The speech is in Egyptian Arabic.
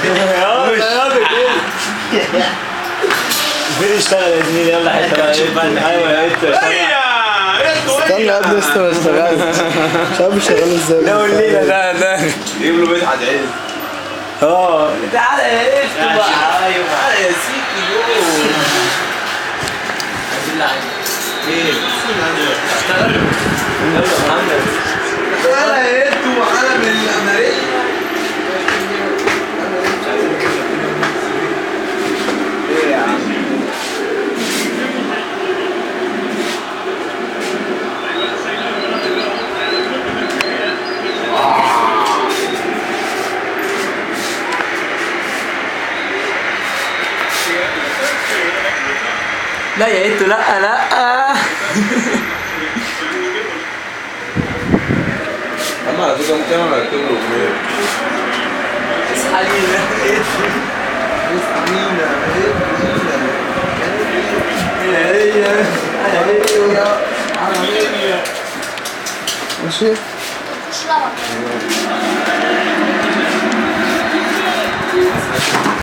فين اشتغل يا زميلي يلا حته بقى ايوه يا انت استنى يا ابني لسه ما اشتغلتش مش عارف شغال ازاي لو الليله لا لا جيب له مدحت عز اه تعالى يا اخت بقى ايوه تعالى يا سيدي يوه بالله عليك ايه اشتغل يلا يا محمد تعالى يا اخت وعالم الامريكي ايه يا عم لا يا انتوا لا لا اما على فكره ممكن انا اكتب له اغنيه اصحابينا ماشي مش دعوة